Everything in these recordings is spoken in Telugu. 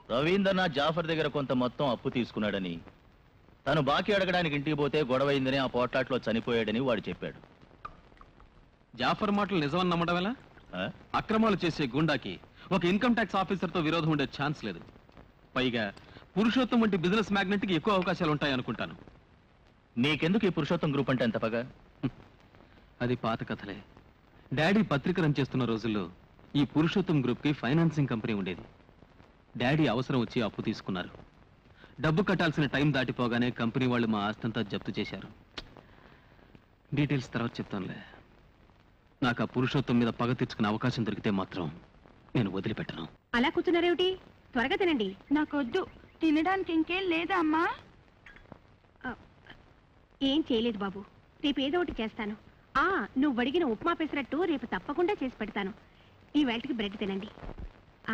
రవీంద్రనాథ్ జాఫర్ దగ్గర కొంత మొత్తం అప్పు తీసుకున్నాడని తను బాకీ అడగడానికి ఇంటికి పోతే గొడవైందని ఆ పోట్లాట్లో చనిపోయాడని వాడు చెప్పాడు జాఫర్ మాటలు నిజమని నమ్మడం ఎలా ఆ? అక్రమాలు చేసే గుండాకి ఒక ఇన్కమ్ ట్యాక్స్ ఆఫీసర్ తో విరోధం ఉండే ఛాన్స్ లేదు పైగా పురుషోత్తం వంటి బిజినెస్ మ్యాగ్నెట్ కి ఎక్కువ అవకాశాలు ఉంటాయి అనుకుంటాను నీకెందుకు ఈ పురుషోత్తం గ్రూప్ అంటే ఎంత పగ అది పాత కథలే డాడీ పత్రిక రన్ చేస్తున్న రోజుల్లో ఈ పురుషోత్తం గ్రూప్ కి ఫైనాన్సింగ్ కంపెనీ ఉండేది డాడీ అవసరం వచ్చి అప్పు తీసుకున్నారు డబ్బు కట్టాల్సిన టైం దాటిపోగానే కంపెనీ వాళ్ళు మా ఆస్తంతా జప్తు చేశారు డీటెయిల్స్ తర్వాత చెప్తానులే నాకు ఆ పురుషోత్తం మీద పగ తెచ్చుకునే అవకాశం దొరికితే మాత్రం నేను వదిలిపెట్టను అలా కూర్చున్నారేమిటి త్వరగా తినండి నాకొద్దు తినడానికి ఇంకేం లేదా అమ్మా ఏం చేయలేదు బాబు రేపు ఏదో ఒకటి చేస్తాను ఆ నువ్వు అడిగిన ఉప్మా పెసరట్టు రేపు తప్పకుండా చేసి పెడతాను ఈ వేళకి బ్రెడ్ తినండి ఆ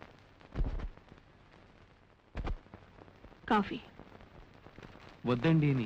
కాఫీ వద్దండి అని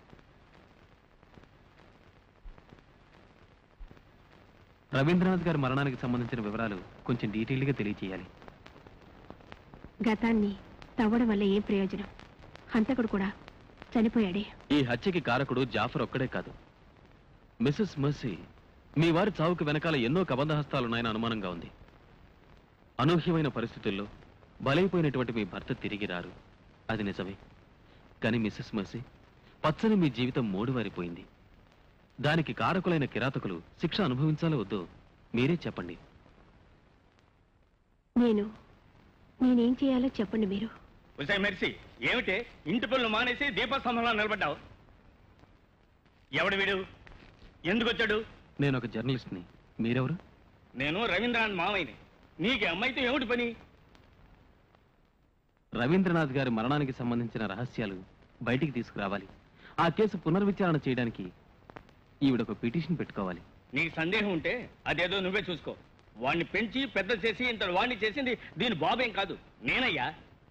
రవీంద్రనాథ్ గారి మరణానికి సంబంధించిన వివరాలు కొంచెం డీటెయిల్గా తెలియచేయాలి గతాన్ని తవ్వడం వల్ల ఏం ప్రయోజనం హంతకుడు కూడా చనిపోయాడే ఈ హత్యకి కారకుడు జాఫర్ ఒక్కడే కాదు మిస్సెస్ మర్సీ మీ వారి చావుకు వెనకాల ఎన్నో కబంధహస్తాలున్నాయని అనుమానంగా ఉంది అనూహ్యమైన పరిస్థితుల్లో బలైపోయినటువంటి మీ భర్త తిరిగి రారు అది నిజమే కానీ మిస్సెస్ మర్సీ పచ్చని మీ జీవితం మూడువారిపోయింది దానికి కారకులైన కిరాతకులు శిక్ష అనుభవించాలో వద్దో మీరే చెప్పండి నేను నేనేం చేయాలో చెప్పండి మీరు ఉసాయి మెర్సి ఏమిటి ఇంటి పనులు మానేసి దీపస్తంభంలో నిలబడ్డావు ఎవడు వీడు ఎందుకు వచ్చాడు నేను ఒక జర్నలిస్ట్ని మీరెవరు నేను రవీంద్రనాథ్ మావయ్యని నీకు అమ్మాయితో ఏమిటి పని రవీంద్రనాథ్ గారి మరణానికి సంబంధించిన రహస్యాలు బయటికి తీసుకురావాలి ఆ కేసు పునర్విచారణ చేయడానికి ఈవిడ ఒక పిటిషన్ పెట్టుకోవాలి నీకు సందేహం ఉంటే అదేదో నువ్వే చూసుకో వాణ్ణి పెంచి పెద్ద చేసి ఇంత వాణ్ణి చేసింది దీని బాబేం కాదు నేనయ్యా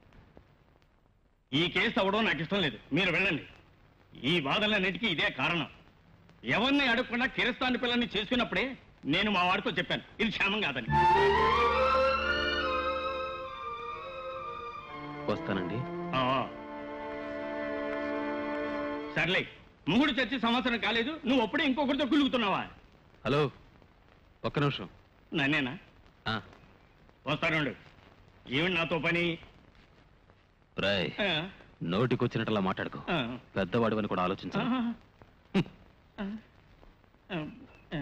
ఈ కేసు అవ్వడం నాకు ఇష్టం లేదు మీరు వెళ్ళండి ఈ బాధలన్నిటికీ ఇదే కారణం ఎవరిని అడగకుండా కిరస్థాని పిల్లల్ని చేసుకున్నప్పుడే నేను మా వాడితో చెప్పాను ఇది క్షేమం కాదని వస్తానండి ఆ. సర్లే మూడు చర్చి సంవత్సరం కాలేదు నువ్వు అప్పుడే ఇంకొకరితో కులుగుతున్నావా హలో ఒక్క నిమిషం నన్నేనా ఆ, వస్తానుండు ఏమిటి నాతో పని రాయ్ ఆ, నోటికొచ్చినట్లా మాట్లాడుకో ఆ, పెద్దవాడు అని కూడా ఆలోచించు ఆ, ఆ, ఆ, ఆ.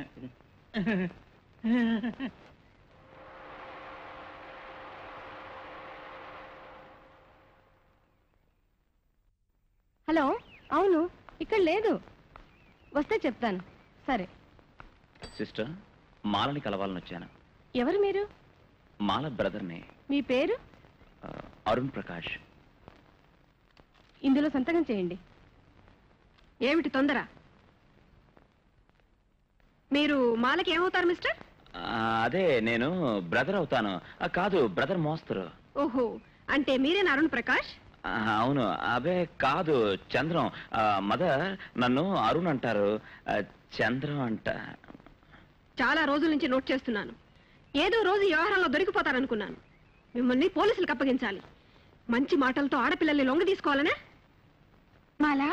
హలో అవును ఇక్కడ లేదు వస్తే చెప్తాను సరే సిస్టర్ మాలని కలవాలని వచ్చాను ఎవరు మీరు మాల బ్రదర్ని మీ పేరు ఆ, అరుణ్ ప్రకాష్ ఇందులో సంతకం చేయండి ఏమిటి తొందర మీరు మాలకి ఏమవుతారు మిస్టర్ ఆ, అదే నేను బ్రదర్ అవుతాను ఆ, కాదు బ్రదర్ మోస్తరు ఓహో అంటే మీరేనా అరుణ్ ప్రకాష్ ఆ, అవును అబే కాదు చంద్రం ఆ, మదర్ నన్ను అరుణ్ అంటారు ఆ, చంద్రం అంట చాలా రోజుల నుంచి నోట్ చేస్తున్నాను ఏదో రోజు ఈ వ్యవహారంలో దొరికిపోతారనుకున్నాను మిమ్మల్ని పోలీసులకు అప్పగించాలి మంచి మాటలతో ఆడపిల్లల్ని లొంగ తీసుకోవాలనే మాలా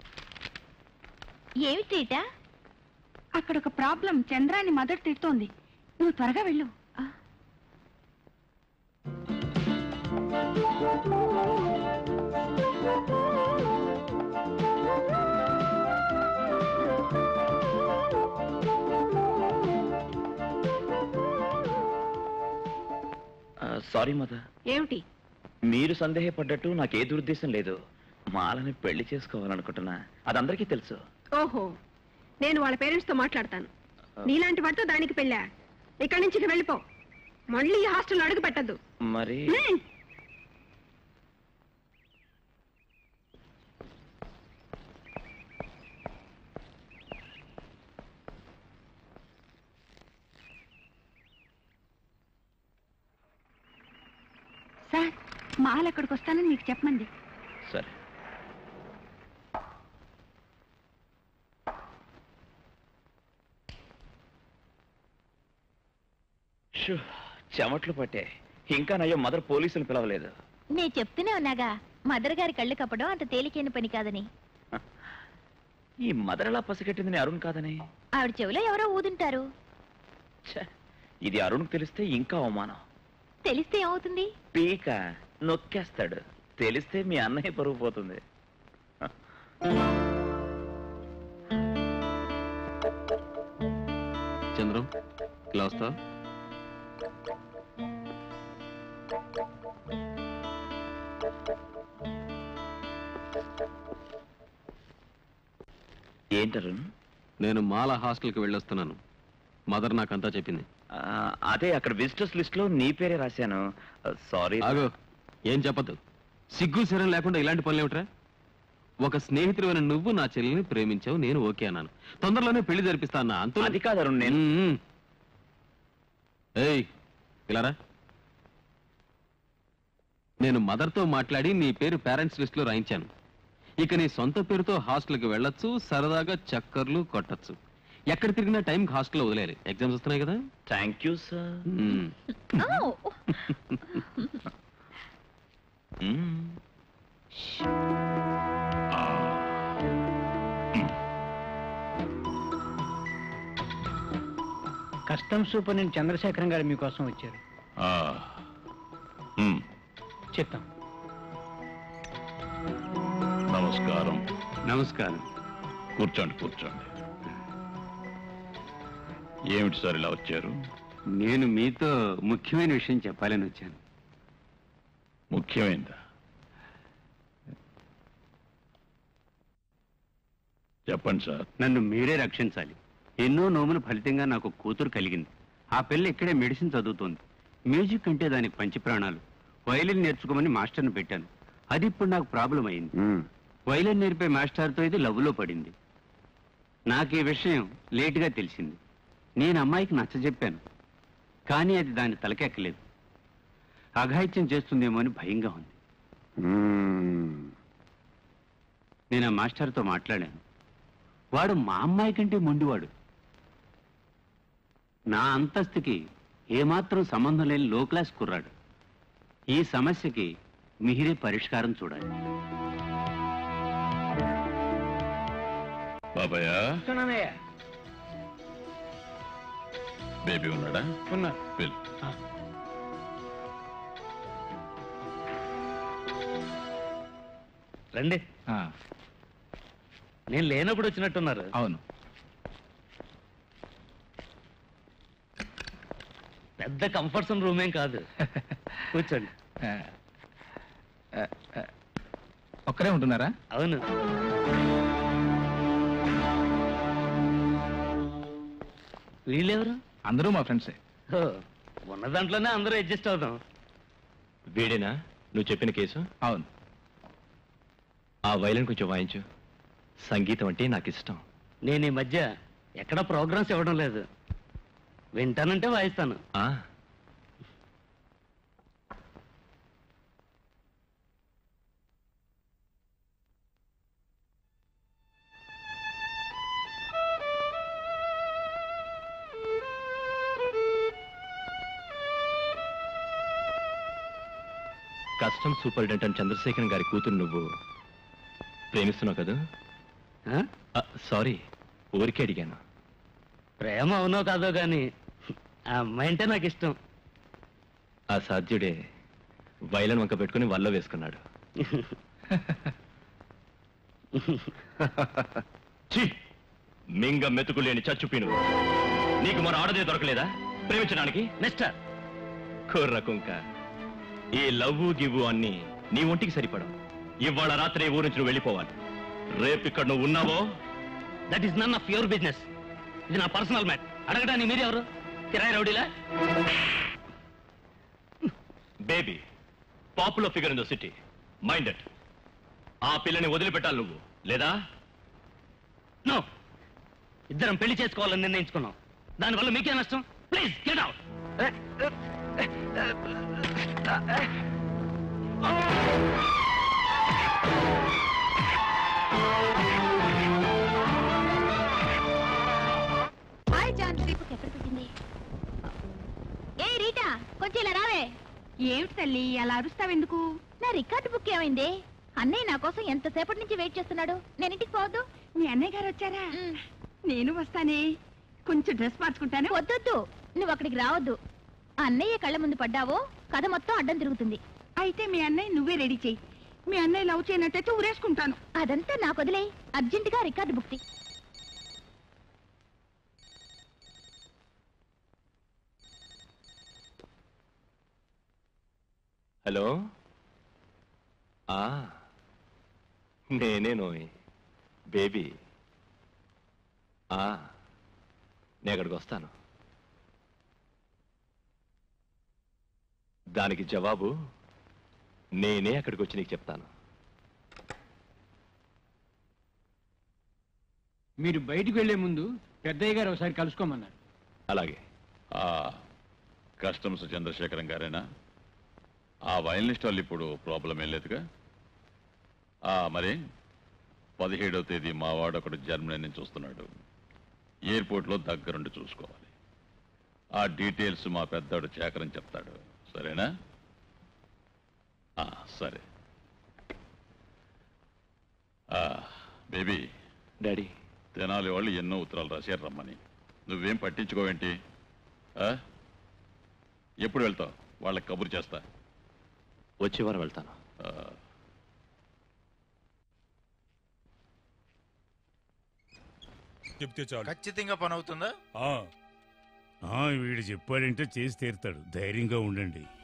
ఏమిటేట అక్కడ ఒక ప్రాబ్లం చంద్రాన్ని మదర్ తిడుతోంది నువ్వు త్వరగా వెళ్ళు సారీ మదర్ ఏమిటి మీరు సందేహపడ్డట్టు నాకు ఏ దురుద్దేశం లేదు మాలని పెళ్లి చేసుకోవాలనుకుంటున్నా అది అందరికీ తెలుసు ఓహో నేను వాళ్ళ పేరెంట్స్ తో మాట్లాడతాను నీలాంటి వాడితో దానికి పెళ్ళా ఇక్కడి నుంచి ఇక వెళ్ళిపో మళ్ళీ ఈ హాస్టల్లో అడుగు పెట్టద్దు మరి సార్ మాల్ అక్కడికి వస్తానని మీకు చెప్పమంది సరే షూ, చెమట్లు పట్టే ఇంకా నయ్యో మదర్ పోలీసులు పిలవలేదు నేను చెప్తూనే ఉన్నాగా మదర్ గారి కళ్ళు కప్పడం అంత తేలికైన పని కాదని ఈ మదరలా పసిగట్టింది నీ అరుణ్ కాదని ఆవిడ చెవిలో ఎవరో ఊదుంటారు ఛ, ఇది అరుణ్ తెలిస్తే ఇంకా అవమానం తెలిస్తే ఏమవుతుంది పీక నొక్కేస్తాడు తెలిస్తే మీ అన్నయ్య పరుగు పోతుంది చంద్రం ఇలా వస్తావా ఏంటి అరుణ్ నేను మాల హాస్టల్కి వెళ్ళొస్తున్నాను మదర్ నాకంతా చెప్పింది ఆ, అదే అక్కడ విజిటర్స్ లిస్ట్ లో నీ పేరే రాశాను సారీ ఆగు ఏం చెప్పద్దు సిగ్గు శరం లేకుండా ఇలాంటి పనులు ఏమిట్రా ఒక స్నేహితుడైన నువ్వు నా చెల్లిని ప్రేమించావు నేను ఓకే అన్నాను తొందరలోనే పెళ్లి జరిపిస్తా అన్నా అంత అది కాదు అరుణ్ నేను ఏయ్ ఇలారా నేను మదర్తో మాట్లాడి నీ పేరు పేరెంట్స్ లిస్ట్ లో రాయించాను ఇక నీ సొంత పేరుతో హాస్టల్కి వెళ్ళొచ్చు సరదాగా చక్కర్లు కొట్టచ్చు ఎక్కడ తిరిగినా టైంకి హాస్టల్లో వదిలేరు ఎగ్జామ్స్ వస్తున్నాయి కదా థ్యాంక్ యూ సార్ మ్మ్. ఓ, కస్టమ్స్ సూపరింటెండెంట్ చంద్రశేఖరం గారు మీకోసం వచ్చారు చెప్తాం నమస్కారం నమస్కారం కూర్చోండి కూర్చోండి ఏమిటి సార్ ఇలా వచ్చారు నేను మీతో ముఖ్యమైన విషయం చెప్పాలని వచ్చాను ముఖ్యమైనదా చెప్పండి సార్ నన్ను మీరే రక్షించాలి ఎన్నో నోముల ఫలితంగా నాకు కూతురు కలిగింది ఆ పిల్ల ఇక్కడే మెడిసిన్ చదువుతోంది మ్యూజిక్ అంటే దానికి పంచి ప్రాణాలు వైలిన్ నేర్చుకోమని మాస్టర్ని పెట్టాను అది ఇప్పుడు నాకు ప్రాబ్లం అయింది వైలిన్ నేర్పే మాస్టర్తో ఇది లవ్లో పడింది నాకు ఈ విషయం లేటుగా తెలిసింది నేను అమ్మాయికి నచ్చజెప్పాను కానీ అది దాని తలకెక్కలేదు అఘాయిత్యం చేస్తుందేమో అని భయంగా ఉంది నేను ఆ మాస్టర్తో మాట్లాడాను వాడు మా అమ్మాయి కంటే మొండివాడు నా అంతస్తుకి ఏమాత్రం సంబంధం లేని లో క్లాస్ కుర్రాడు ఈ సమస్యకి మిహిరే పరిష్కారం చూడాలి బాబాయ్ బేబీ ఉన్నాడా ఉన్నారు వెళ్ళు రండి నేను లేనప్పుడు వచ్చినట్టున్నారు అవును పెద్ద కంఫర్ట్స్ రూమ్ ఏం కాదు కూర్చోండి ఒక్కరే ఉంటున్నారా అవును వీళ్ళెవరు అందరూ మా ఫ్రెండ్సే ఓ, ఉన్న దాంట్లోనే అందరూ అడ్జస్ట్ అవుదాం వీడేనా నువ్వు చెప్పిన కేసు అవును ఆ వైలన్ కొంచెం వాయించు సంగీతం అంటే నాకు ఇష్టం నేను ఈ మధ్య ఎక్కడ ప్రోగ్రామ్స్ ఇవ్వడం లేదు వింటానంటే వాయిస్తాను ఆ కస్టమ్ సూపరింటెండెంట్ చంద్రశేఖరన్ గారి కూతురు నువ్వు ప్రేమిస్తున్నావు కదా ఆ? సారీ ఊరికే అడిగాను ప్రేమ అవునో కాదో గాని ఆ అమ్మాయి అంటే నాకు ఇష్టం ఆ సాధ్యుడే వైలన్ వంక పెట్టుకుని వల్ల వేసుకున్నాడు ఛీ! మింగ మెతుకు లేని చచ్చుపీను నీకు మన ఆడదే దొరకలేదా ప్రేమించడానికి మిస్టర్ కుర్ర కుంక ఈ లవ్వు గివ్వు అన్ని నీ ఒంటికి సరిపడవు ఇవాళ రాత్రి ఈ ఊరి నుంచి నువ్వు వెళ్ళిపోవాలి రేపు ఇక్కడ నువ్వు ఉన్నావో that is none of your business ఇది నా పర్సనల్ మ్యాట్ అడగడానికి మీరు ఎవరు కిరాయి రౌడీలా baby popular figure in the city minded ఆ పిల్లని వదిలిపెట్టాలి నువ్వు లేదా నో ఇద్దరం పెళ్లి చేసుకోవాలని నిర్ణయించుకున్నాం దానివల్ల మీకే నష్టం please get out hi John Deepak ఎక్కడ పెట్టింది ఏ రీటా కొంచెం ఇలా రావే ఏమిటి తల్లి అలా అరుస్తావెందుకు నా రికార్డు బుక్ ఏమైంది అన్నయ్య నా కోసం ఎంతసేపటి నుంచి వెయిట్ చేస్తున్నాడు నేను ఇంటికి పోవద్దు మీ అన్నయ్య గారు వచ్చారా నేను వస్తానే కొంచెం డ్రెస్ మార్చుకుంటాను వద్దొద్దు నువ్వు అక్కడికి రావద్దు అన్నయ్య కళ్ళ ముందు పడ్డావో కథ మొత్తం అడ్డం తిరుగుతుంది అయితే మీ అన్నయ్య నువ్వే రెడీ చెయ్యి మీ అన్నయ్య లవ్ చేయనట్టయితే ఊరేసుకుంటాను అదంతా నాకు వదిలే అర్జెంటుగా రికార్డు బుక్ తీ. హలో ఆ నేనే నోయ్ బేబీ ఆ నేను అక్కడికి వస్తాను దానికి జవాబు నేనే అక్కడికి వచ్చి నీకు చెప్తాను మీరు బయటికి వెళ్లే ముందు పెద్దయ్య గారు ఒకసారి కలుసుకోమన్నారు అలాగే ఆ కస్టమ్స్ చంద్రశేఖరం గారేనా ఆ వైలినిస్ట్ వాళ్ళు ఇప్పుడు ప్రాబ్లం ఏం లేదుగా ఆ మరి పదిహేడవ తేదీ మా వాడు ఒకడు జర్మనీ నుంచి వస్తున్నాడు ఎయిర్పోర్ట్లో దగ్గరుండి చూసుకోవాలి ఆ డీటెయిల్స్ మా పెద్దోడు చేకరని చెప్తాడు సరేనా ఆ, సరే ఆ, బేబీ డాడీ తెనాలి వాళ్ళు ఎన్నో ఉత్తరాలు రాశారు రమ్మని నువ్వేం పట్టించుకోవేంటి ఆ? ఎప్పుడు వెళ్తావు వాళ్ళకి కబురు చేస్తా వచ్చే వారం వెళ్తాను ఆ, చెప్తే చాలు ఖచ్చితంగా పని అవుతుందా ఆ. ఆ, వీడు చెప్పాడంటే చేసి తీరుతాడు ధైర్యంగా ఉండండి